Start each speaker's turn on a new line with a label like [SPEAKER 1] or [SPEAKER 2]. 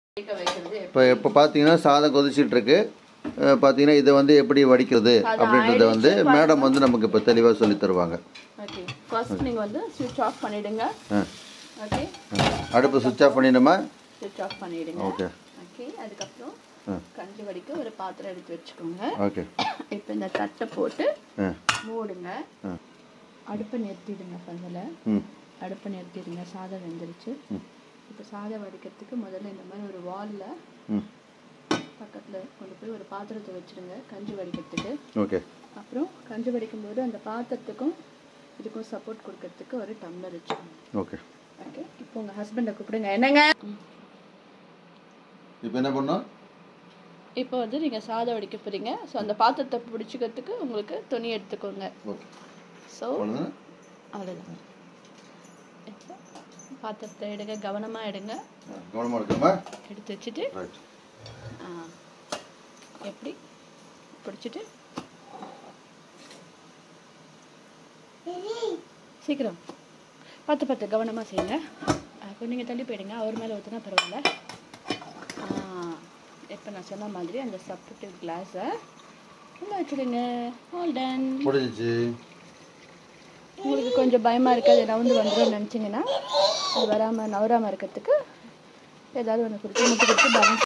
[SPEAKER 1] வேக வைக்கிறது
[SPEAKER 2] இப்போ இப்போ பார்த்தீங்கன்னா சாதம் கொதிச்சிட்டு இருக்கு அஹ் பார்த்தீங்கன்னா இதை வந்து எப்படி வடிக்கிறது அப்படின்றத வந்து மேடம் வந்து நமக்கு இப்போ தெளிவாக சொல்லி தருவாங்க
[SPEAKER 1] ஓகே ஃபர்ஸ்ட் நீங்கள் வந்து ஸ்விட்ச் ஆஃப் பண்ணிடுங்க
[SPEAKER 2] ஆ
[SPEAKER 1] ஓகே
[SPEAKER 2] அடுப்பு சுவிட்ச் ஆஃப் பண்ணிடுமா
[SPEAKER 1] ஸ்விட்ச் ஆஃப் பண்ணிடுங்க
[SPEAKER 2] ஓகே
[SPEAKER 1] ஓகே அதுக்கப்புறம்
[SPEAKER 2] ஆ.
[SPEAKER 1] கஞ்சி வடிக்க ஒரு பாத்திரம் எடுத்து வச்சுக்கோங்க
[SPEAKER 2] ஓகே
[SPEAKER 1] இப்போ இந்த தட்டை போட்டு
[SPEAKER 2] ஆ
[SPEAKER 1] மூடுங்க
[SPEAKER 2] ஆ
[SPEAKER 1] அடுப்பை நிறுத்திடுங்க ஃபஸ்ட்டில்
[SPEAKER 2] ம்
[SPEAKER 1] அடுப்பை நிறுத்திடுங்க சாதம் வெந்துருச்சு இப்போ சாதம் வடிக்கிறதுக்கு முதல்ல இந்த மாதிரி ஒரு வாலில்
[SPEAKER 2] ம்
[SPEAKER 1] பக்கத்தில் கொண்டு போய் ஒரு பாத்திரத்தை வச்சுடுங்க கஞ்சி வடிக்கிறதுக்கு
[SPEAKER 2] ஓகே
[SPEAKER 1] அப்புறம் கஞ்சி வடிக்கும்போது அந்த பாத்திரத்துக்கும் இதுக்கும் சப்போர்ட் கொடுக்கறதுக்கு ஒரு டம்ளர் வச்சுக்கோங்க
[SPEAKER 2] ஓகே
[SPEAKER 1] ஓகே இப்போ உங்கள் ஹஸ்பண்டை கூப்பிடுங்க என்னங்க
[SPEAKER 2] இப்போ என்ன பண்ணோம்
[SPEAKER 1] இப்போ வந்து நீங்கள் சாதம் வடிக்க போகிறீங்க ஸோ அந்த பாத்திரத்தை பிடிச்சிக்கிறதுக்கு உங்களுக்கு துணி எடுத்துக்கோங்க
[SPEAKER 2] ஓகே
[SPEAKER 1] ஸோ
[SPEAKER 2] அவ்வளோதானே
[SPEAKER 1] அவ்வளோதான் இப்போ பாத்திரத்தை எடுங்க கவனமாக எடுங்க
[SPEAKER 2] கவனமாக இருக்கணுமா
[SPEAKER 1] எடுத்து வச்சுட்டு
[SPEAKER 2] ரைட்
[SPEAKER 1] ஆ, எப்படி பிடிச்சிட்டு சீக்கிரம் பார்த்து பார்த்து கவனமாக செய்யுங்க அப்போ நீங்கள் தள்ளி போயிடுங்க அவர் மேலே ஊற்றினா பரவாயில்ல இப்போ நான் சொன்ன மாதிரி அந்த சப்போர்ட்டிவ் கிளாஸை உள்ள வச்சுடுங்க ஆல் டன்
[SPEAKER 2] முடிஞ்சிச்சு
[SPEAKER 1] உங்களுக்கு கொஞ்சம் பயமாக இருக்குது அது நவுந்து வந்துடும் நினச்சிங்கன்னா அது வராமல் நவராமல் இருக்கிறதுக்கு ஏதாவது ஒன்று கொடுத்து முட்டு கொடுத்து பேலன்ஸ்